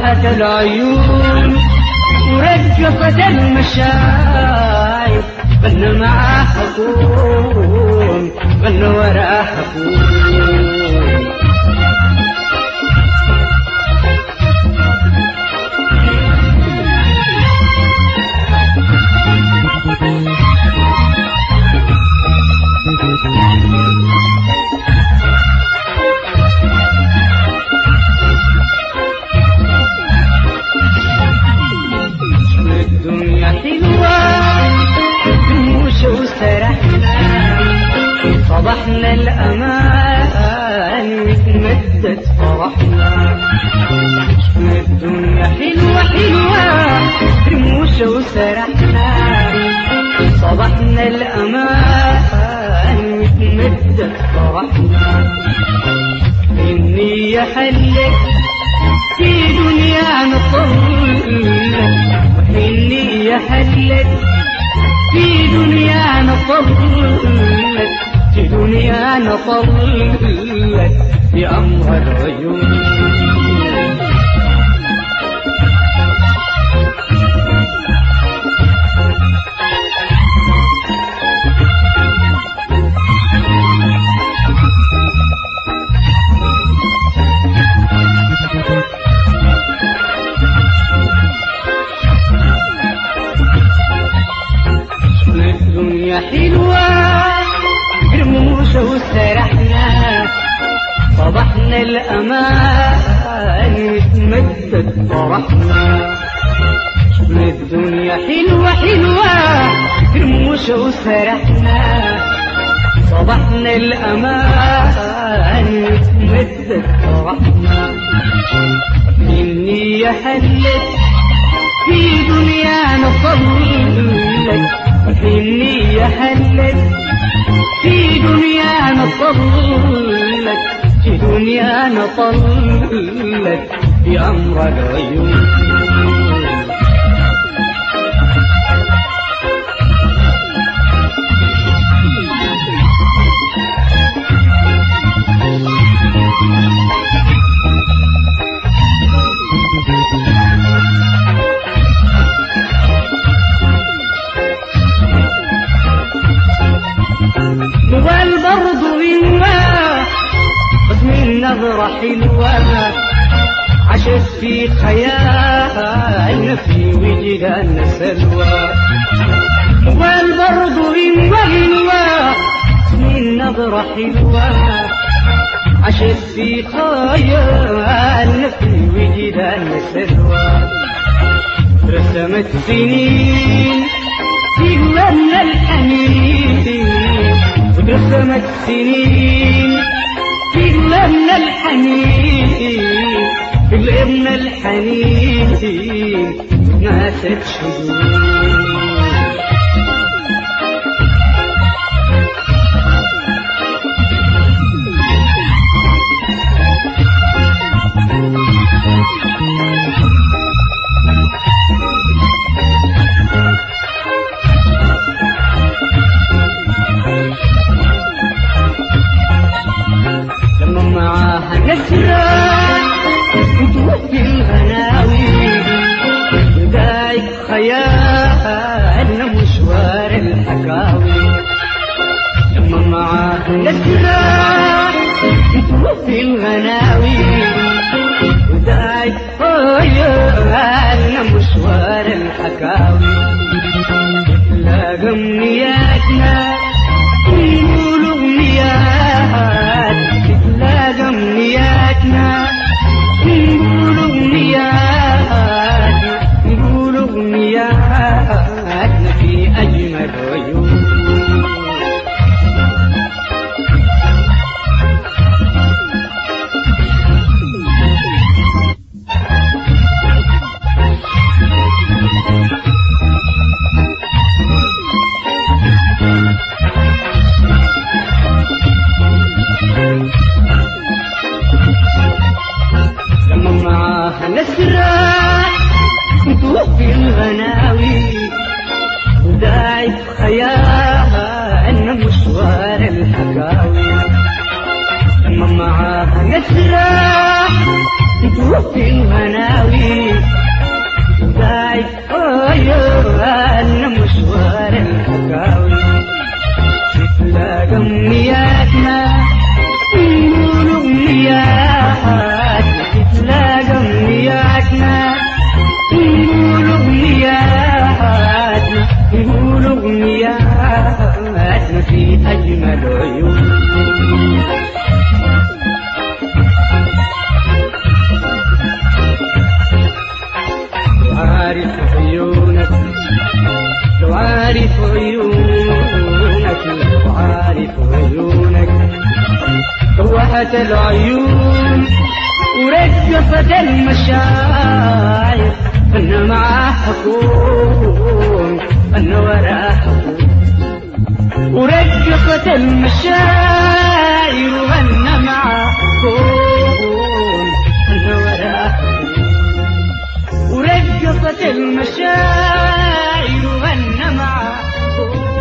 فرحة العيون ورقصة المشايخ غنى معاه حكوم غنى وراه حكوم الدنيا حلوة نموش وسرحنا صبحنا الأمان وتمدد فرحنا الدنيا حلوة حلوة نموش وسرحنا صبحنا الأمان وتمدد فرحنا النية حلت في دنيا نطلق النية حلت في دنيا نطلق في دنيا نطلق بأمر العيون الدنيا حلوة رموش وسرحنا صبحنا الأمان وتمدد فرحنا الدنيا حلوة حلوة رموش وسرحنا صبحنا الأمان وتمدد فرحنا النية حلت في دنيا نطلق في النية حلت في دنيا نطلق في دنيا نطلق بأمر العيون والبرض منها بس من نظرة حلوة عشت في خيالنا في وجدان سلوى والبرض منها من نظرة حلوة عشت في خيالنا في وجدان سلوى رسمت سنين في من الحنين ورسمت سنين في من الحنين في من الحنين ناست شجون لما معاها نسرة وتوفي الغناوي بداية خيالنا مشوار الحكاوي لما معاها نسرة وتوفي الغناوي بداية خيالنا مشوار الحكاوي لاقى امنياتنا نقول اغنيات تتلاقى امنياتنا نقول اغنيات نقول اغنياتنا في اجمل عيون لما معاها نسرة وتوفي الغناوي وداعي خيالنا مشوار الحكاوي لما معاها نسرة توفي المناوي ضايق أنا مشوار الحكاوي تلاقى أمنياتنا نقول أمنيات تلاقى أمنياتنا نقول أمنيات نقول أمنياتنا في أجمل عيون عارف عيونك لو عارف عيونك لو عارف عيونك روحت العيون ورجفت المشاعر أنا معاه حكون أنا وراه حكون ورجفت المشاعر وأنا معاه حكون أنا وراه حكون ورجفت المشاعر وأنا معاه